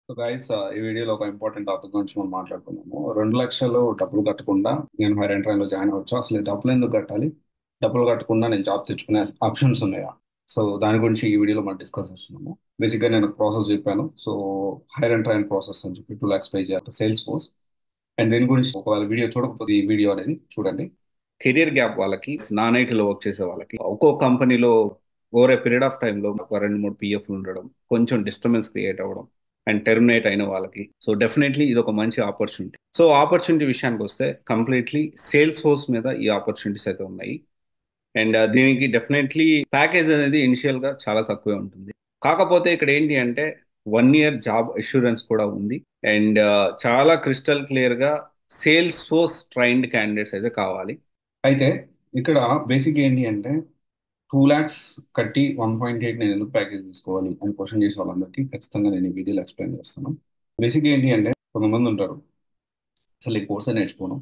so guys ఈ వీడియోలో ఒక ఇంపార్టెంట్ టాపిక్ గురించి మనం మాట్లాడుకున్నాము రెండు లక్షలు డబ్బులు కట్టకుండా నేను హైర్ ఎంటర్ లో జాయిన్ అవ్వచ్చు అసలు ఈ డబ్బులు ఎందుకు కట్టాలి డబ్బులు కట్టకుండా నేను జాబ్ తెచ్చుకునే ఆప్షన్స్ ఉన్నాయా సో దాని గురించి ఈ వీడియోలో మనం డిస్కస్ చేస్తున్నాము బేసిక్గా నేను ప్రాసెస్ చెప్పాను so hire and train process అని చెప్పి టూ ల్యాక్స్ పే చేయాలి సేల్స్ ఫోర్స్ అండ్ దీని గురించి ఒకవేళ వీడియో చూడకపోతే ఈ వీడియో అనేది చూడండి కెరియర్ గ్యాప్ వాళ్ళకి నాన్ ఐటీలో వర్క్ చేసే వాళ్ళకి ఒక్కో కంపెనీలో ఓవర్ ఏ పీరియడ్ ఆఫ్ టైంలో ఒక రెండు మూడు పిఎఫ్లు ఉండడం కొంచెం డిస్టర్బెన్స్ క్రియేట్ అవ్వడం అండ్ టెర్మినేట్ అయిన వాళ్ళకి సో డెఫినెట్లీ ఇది ఒక మంచి ఆపర్చునిటీ సో ఆపర్చునిటీ విషయానికి వస్తే కంప్లీట్లీ సేల్స్ ఫోర్స్ మీద ఈ ఆపర్చునిటీస్ అయితే ఉన్నాయి అండ్ దీనికి డెఫినెట్లీ ప్యాకేజ్ అనేది ఇనిషియల్ గా చాలా తక్కువే ఉంటుంది కాకపోతే ఇక్కడ ఏంటి అంటే వన్ ఇయర్ జాబ్ అష్యూరెన్స్ కూడా ఉంది అండ్ చాలా క్రిస్టల్ క్లియర్ గా సేల్స్ ఫోర్స్ ట్రైన్డ్ క్యాండిడేట్స్ అయితే కావాలి అయితే ఇక్కడ బేసిక్ ఏంటి అంటే టూ ల్యాక్స్ కట్టి వన్ పాయింట్ ఎయిట్ నేను ఎందుకు ప్యాకేజ్ తీసుకోవాలి అని క్వశ్చన్ చేసే వాళ్ళందరికీ ఖచ్చితంగా నేను ఈ వీడియోలో ఎక్స్ప్లెయిన్ చేస్తాను బేసిక్ ఏంటి అంటే కొంతమంది ఉంటారు అసలు ఈ కోర్సే నేర్చుకోను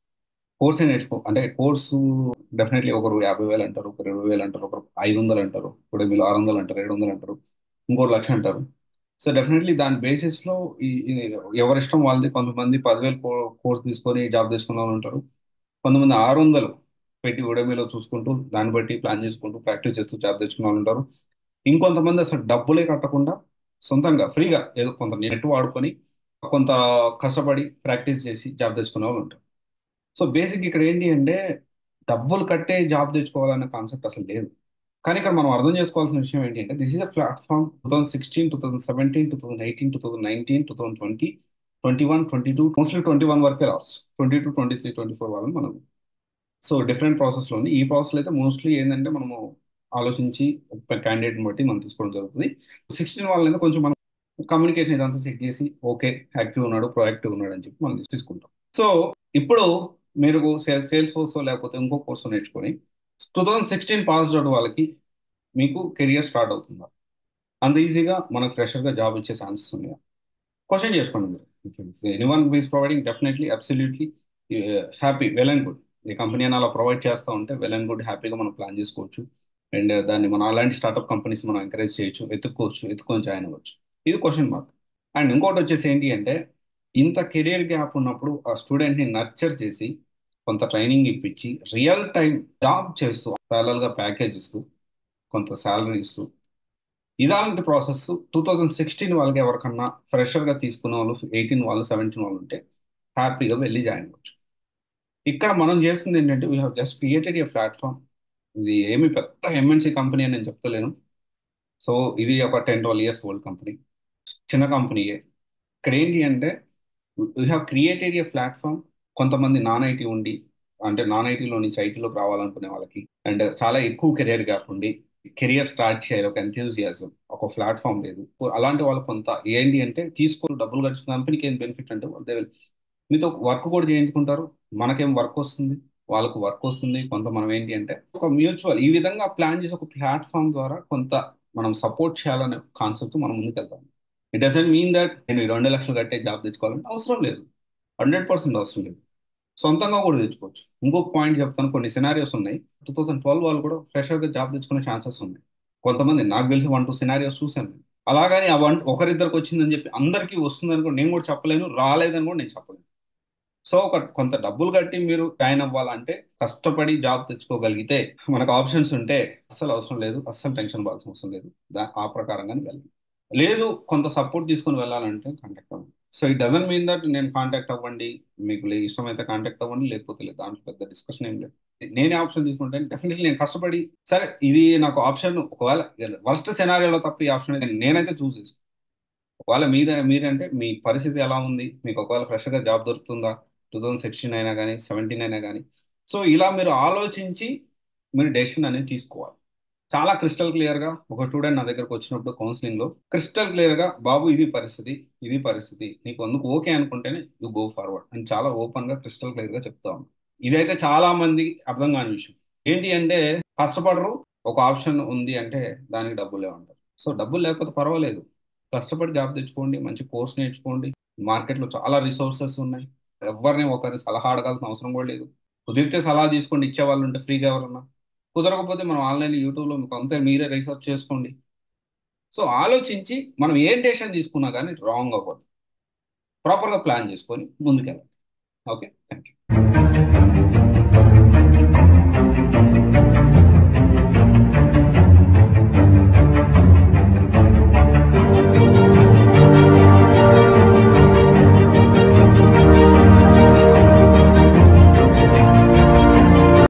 కోర్సే నేర్చుకో అంటే కోర్సు డెఫినెట్లీ ఒకరు యాభై వేలు అంటారు ఒకరు ఇరవై వేలు అంటారు ఒకరు ఐదు వందలు అంటారు ఇప్పుడు మీరు ఆరు వందలు అంటారు ఏడు వందలు అంటారు ఇంకో లక్ష అంటారు సో డెఫినెట్లీ దాని బేసిస్లో ఈ ఎవరిష్టం వాళ్ళది కొంతమంది పదివేలు కోర్స్ తీసుకొని జాబ్ తీసుకున్న వాళ్ళు ఉంటారు కొంతమంది ఆరు వందలు పెట్టి ఉడమిలో చూసుకుంటూ దాన్ని బట్టి ప్లాన్ చేసుకుంటూ ప్రాక్టీస్ చేస్తూ జాబ్ తెచ్చుకున్న వాళ్ళు ఉంటారు ఇంకొంతమంది అసలు డబ్బులే కట్టకుండా సొంతంగా ఫ్రీగా ఏదో కొంత నెట్ వాడుకొని కొంత కష్టపడి ప్రాక్టీస్ చేసి జాబ్ తెచ్చుకునే వాళ్ళు ఉంటారు సో బేసిక్ ఇక్కడ ఏంటి అంటే డబ్బులు కట్టే జాబ్ తెచ్చుకోవాలనే కాన్సెప్ట్ అసలు లేదు కానీ ఇక్కడ మనం అర్థం చేసుకోవాల్సిన విషయం ఏంటి అంటే this is uh platform two thousand sixteen two thousand seventeen two thousand eighteen two thousand nineteen two thousand twenty twenty one twenty two mostly twenty one వరకే last twenty two twenty three twenty four వాళ్ళని మనం so different ప్రాసెస్లో ఉంది ఈ ప్రాసెస్లో అయితే mostly ఏంటంటే మనము ఆలోచించి క్యాండిడేట్ని బట్టి మనం తీసుకోవడం జరుగుతుంది సిక్స్టీన్ వాళ్ళని కొంచెం మనం కమ్యూనికేషన్ ఇదంతా చెక్ చేసి ఓకే యాక్టివ్ ఉన్నాడు ప్రొయాక్టివ్ ఉన్నాడు అని చెప్పి మనం తీసుకుంటాం సో ఇప్పుడు మీరు సేల్స్ సేల్స్ ఫోర్స్ లేకపోతే ఇంకో కోర్సు నేర్చుకొని two thousand sixteen pass out వాళ్ళకి మీకు కెరియర్ స్టార్ట్ అవుతుందా అంత ఈజీగా మనకు ఫ్రెషర్గా జాబ్ ఇచ్చే ఛాన్సెస్ ఉన్నాయా క్వశ్చన్ చేసుకోండి మీరు any one is providing definitely absolutely happy well and good ఈ కంపెనీ అని అలా ప్రొవైడ్ చేస్తూ ఉంటే వెల్ అండ్ గుడ్ హ్యాపీగా మనం ప్లాన్ చేసుకోవచ్చు అండ్ దాన్ని మనం అలాంటి స్టార్ట్అప్ కంపెనీస్ మనం ఎంకరేజ్ చేయొచ్చు ఎత్తుక్కోవచ్చు ఎత్తుకొని జాయిన్ అవ్వచ్చు ఇది క్వశ్చన్ మార్క్ అండ్ ఇంకోటి వచ్చేసి ఏంటి అంటే ఇంత కెరియర్ గ్యాప్ ఉన్నప్పుడు ఆ స్టూడెంట్ని నర్చర్ చేసి కొంత ట్రైనింగ్ ఇప్పించి రియల్ టైం జాబ్ చేస్తూ ప్యారల్గా ప్యాకేజ్ ఇస్తూ కొంత శాలరీ ఇస్తూ ఇలాంటి ప్రాసెస్ టూ థౌజండ్ సిక్స్టీన్ వాళ్ళకి ఎవరికన్నా ఫ్రెషర్గా తీసుకున్న వాళ్ళు ఎయిటీన్ వాళ్ళు సెవెంటీన్ వాళ్ళు ఉంటే హ్యాపీగా వెళ్ళి జాయిన్ అవ్వచ్చు ఇక్కడ మనం చేస్తుంది ఏంటంటే we have just created a platform ఇది ఏమి పెద్ద ఎంఎన్సీ కంపెనీ అని నేను చెప్తలేను సో ఇది ఒక ten twelve years old company చిన్న కంపెనీయే ఇక్కడ ఏంటి అంటే we have created a platform కొంతమంది నాన్ ఐటీ ఉండి అంటే నాన్ ఐటీలో నుంచి ఐటీలోకి రావాలనుకునే వాళ్ళకి అండ్ చాలా ఎక్కువ కెరియర్ గ్యాప్ ఉండి కెరియర్ స్టార్ట్ చేయాలి ఒక ఎంథ్యూజియాజం ఒక ప్లాట్ఫామ్ లేదు అలాంటి వాళ్ళు కొంత ఏంటి అంటే తీసుకొని డబ్బులు ఖర్చు కంపెనీకి ఏం బెనిఫిట్ అంటే దే మీతో వర్క్ కూడా చేయించుకుంటారు మనకేం వర్క్ వస్తుంది వాళ్ళకు వర్క్ వస్తుంది కొంత మనం ఏంటి అంటే ఒక మ్యూచువల్ ఈ విధంగా ప్లాన్ చేసి ఒక ప్లాట్ఫామ్ ద్వారా కొంత మనం సపోర్ట్ చేయాలనే కాన్సెప్ట్ మనం ముందుకు వెళ్తాం ఇట్ డజంట్ మీన్ దట్ నేను రెండు లక్షలు కట్టే జాబ్ తెచ్చుకోవాలంటే అవసరం లేదు హండ్రెడ్ పర్సెంట్ అవసరం లేదు సొంతంగా కూడా తెచ్చుకోవచ్చు ఇంకొక పాయింట్ చెప్తాను కొన్ని సినారియోస్ ఉన్నాయి టూ థౌసండ్ ట్వెల్వ్ వాళ్ళు కూడా ఫ్రెషర్గా జాబ్ తెచ్చుకునే ఛాన్సెస్ ఉన్నాయి కొంతమంది నాకు తెలిసి వన్ టూ సినారియోస్ చూశాను అలాగని ఆ వన్ ఒకరిద్దరికి వచ్చిందని చెప్పి అందరికీ వస్తుందని కూడా నేను కూడా చెప్పలేను రాలేదని కూడా నేను చెప్పలేను సో ఒక కొంత డబ్బులు కట్టి మీరు జాయిన్ అవ్వాలంటే కష్టపడి జాబ్ తెచ్చుకోగలిగితే మనకు ఆప్షన్స్ ఉంటే అస్సలు అవసరం లేదు అస్సలు టెన్షన్ పడాల్సిన అవసరం లేదు ఆ ప్రకారంగానే వెళ్ళండి లేదు కొంత సపోర్ట్ తీసుకొని వెళ్ళాలంటే కాంటాక్ట్ అవ్వండి so it doesn't mean that నేను కాంటాక్ట్ అవ్వండి మీకు ఇష్టమైతే కాంటాక్ట్ అవ్వండి లేకపోతే లేదు దాంట్లో పెద్ద డిస్కషన్ ఏం లేదు నేనే ఆప్షన్ తీసుకుంటే డెఫినెట్లీ నేను కష్టపడి సరే ఇది నాకు ఆప్షన్ ఒకవేళ వర్స్ట్ సెనారియోలో తప్ప ఈ ఆప్షన్ నేనైతే చూస్ చేసుకుంటాను ఒకవేళ మీద మీరంటే మీ పరిస్థితి ఎలా ఉంది మీకు ఒకవేళ ఫ్రెష్గా జాబ్ దొరుకుతుందా టూ థౌజండ్ సిక్స్టీన్ అయినా కానీ సెవెంటీన్ అయినా కానీ సో ఇలా మీరు ఆలోచించి మీరు డెసిషన్ అనేది తీసుకోవాలి చాలా క్రిస్టల్ క్లియర్గా ఒక స్టూడెంట్ నా దగ్గరకు వచ్చినప్పుడు కౌన్సిలింగ్లో క్రిస్టల్ క్లియర్గా బాబు ఇది పరిస్థితి ఇది పరిస్థితి నీకు అందుకు ఓకే అనుకుంటేనే యూ గో ఫార్వర్డ్ అని చాలా ఓపెన్గా క్రిస్టల్ క్లియర్గా చెప్తా ఉన్నాను ఇదైతే చాలా మంది అర్థం కాని విషయం ఏంటి అంటే కష్టపడరు ఒక ఆప్షన్ ఉంది అంటే దానికి డబ్బులు లేవంటారు సో డబ్బులు లేకపోతే పర్వాలేదు కష్టపడి జాబ్ తెచ్చుకోండి మంచి కోర్స్ నేర్చుకోండి మార్కెట్లో చాలా రిసోర్సెస్ ఉన్నాయి ఎవరిని ఒకరి సలహా అడగాల్సిన అవసరం కూడా లేదు కుదిరితే సలహా తీసుకోండి ఇచ్చే వాళ్ళు ఉంటే ఫ్రీగా ఎవరన్నా కుదరకపోతే మనం ఆన్లైన్ యూట్యూబ్లో మీకు అంతే మీరే రీసెర్చ్ చేసుకోండి సో ఆలోచించి మనం ఏం డెసిషన్ తీసుకున్నా కానీ రాంగ్ అవ్వదు ప్రాపర్గా ప్లాన్ చేసుకొని ముందుకెళ్ళాలి ఓకే థ్యాంక్ యూ